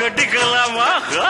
கட்டிக்கலாமா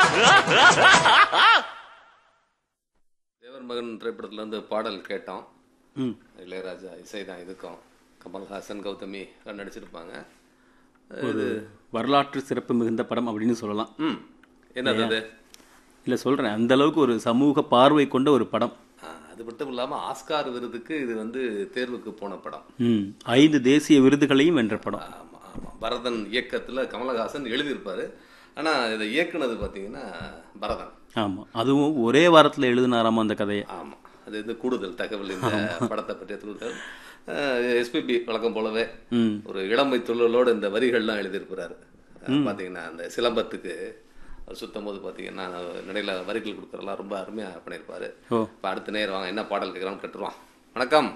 தேவர் மகன் திரைப்படத்துல இருந்து பாடல் கேட்டோம் ம் இளையராஜா இசை தான் இதுக்கும் கமல்ஹாசன் கௌதமி எல்லாம் நடிச்சிருப்பாங்க ஒரு வரலாற்று சிறப்பு மிகுந்த படம் அப்படின்னு சொல்லலாம் ம் என்னது அது இல்லை சொல்கிறேன் அந்த அளவுக்கு ஒரு சமூக பார்வை கொண்ட ஒரு படம் ஆ, அது மட்டும் இல்லாம ஆஸ்கார் விருதுக்கு இது வந்து தேர்வுக்கு போன படம் ம் ஐந்து தேசிய விருதுகளையும் வென்ற படம் ஆமா ஆமா பரதன் இயக்கத்துல கமலஹாசன் எழுதியிருப்பாரு ஆனா இதை இயக்குனது பாத்தீங்கன்னா பரதன் ஆமாம் அதுவும் ஒரே வாரத்தில் எழுதினாராம் அந்த கதையை ஆமா அது இது கூடுதல் தகவல் இந்த படத்தை பற்றிய கூடுதல் எஸ்பிபி வழக்கம் போலவே ம் ஒரு இளமை துள்ளலோடு இந்த வரிகள்லாம் எழுதியிருக்கிறாரு பாத்தீங்கன்னா அந்த சிலம்பத்துக்கு அவர் சுத்தம் போது பார்த்தீங்கன்னா நடையில வரிகள் கொடுக்குறதெல்லாம் ரொம்ப அருமையா பண்ணியிருப்பாரு ஓ இப்போ அடுத்த நேரம் வாங்க என்ன பாடல் கேட்குறான்னு கேட்டுருவான் வணக்கம்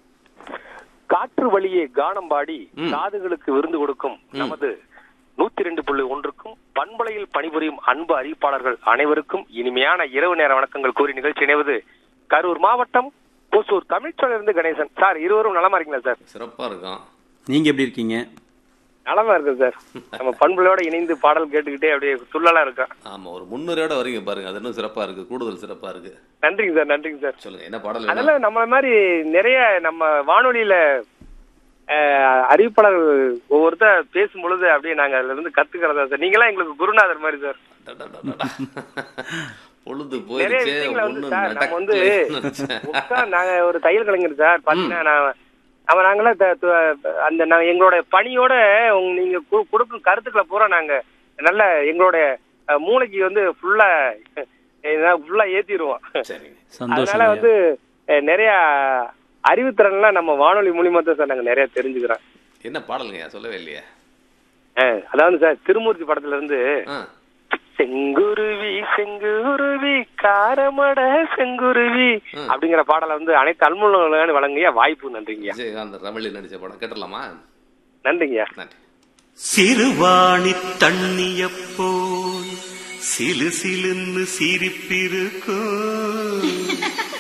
காற்று வழியே கானம் பாடி காதுகளுக்கு விருந்து கொடுக்கும் நமது நூத்தி ரெண்டு புள்ளி ஒன்றுக்கும் பண்பலையில் பணிபுரியும் அன்பு அறிவிப்பாளர்கள் அனைவருக்கும் இனிமையான இரவு நேர வணக்கங்கள் கூறி நிகழ்ச்சி இணைவது கரூர் மாவட்டம் ஓசூர் தமிழ்ச்சோலிருந்து கணேசன் சார் இருவரும் நலமா இருக்கீங்களா சார் சிறப்பா இருக்கும் நீங்கள் எப்படி இருக்கீங்க நலமா இருக்கு சார் நம்ம பண்புலையோட இணைந்து பாடல் கேட்டுக்கிட்டே அப்படியே துள்ளலா இருக்கோம் ஆமா ஒரு முன்னுரையோட வரீங்க பாருங்க அது இன்னும் சிறப்பா இருக்கு கூடுதல் சிறப்பா இருக்கு நன்றிங்க சார் நன்றிங்க சார் சொல்லுங்க என்ன பாடல் வேணும்? அதெல்லாம் நம்ம மாதிரி நிறைய நம்ம வானொலியில அஹ், அறிவிப்பாளர் ஒவ்வொருத்தர் பேசும் பொழுது அப்படியே நாங்க அதுல இருந்து கத்துக்கிறதா சார் நீங்களாம் எங்களுக்கு குருநாதர் மாதிரி சார் டடடடடா. பொழுது நிறைய போயிருச்சே விஷயங்களை வந்து ஒண்ணும் சார் நம்ம வந்து நடக்கலைன்னு உட்கார்ந்து நாங்க ஒரு தையல் கலைஞர் சார் பாத்தீங்கன்னா நான் அவ நாங்களாம் த- த- அந்த நாங்க எங்களோட பணியோட உங்க நீங்க கு- கொடுக்கும் கருத்துக்களை பூரா நாங்க நல்ல எங்களோட அஹ், மூளைக்கு வந்து ஃபுல்லா ஃபுல்லா ஏத்திடுவோம் சரிங்க சந்தோஷம் அதனால ஐயா. வந்து அஹ், நிறைய அறிவுத்திறன்லாம் நம்ம வானொலி மூலியமா தான் சார் நாங்க நிறைய தெரிஞ்சுக்கிறோம் என்ன பாடலுங்க சொல்லவே இல்லையே அஹ், அதாவது சார் திருமூர்த்தி படத்துல இருந்து ஆ செங்குருவி செங்குருவி காரமட செங்குருவி அப்படிங்கிற பாடலை வந்து அனைத்து அல்முகங்களும் வழங்கிய வாய்ப்பு நன்றிங்கய்யா விஜயகாந்த் ரமணி நடிச்ச படம் கேட்டலாமா நன்றிங்கய்யா நன்றி சிறுவாணி தண்ணிய போல் சிலு சிலுன்னு சிரிப்பிருக்கும்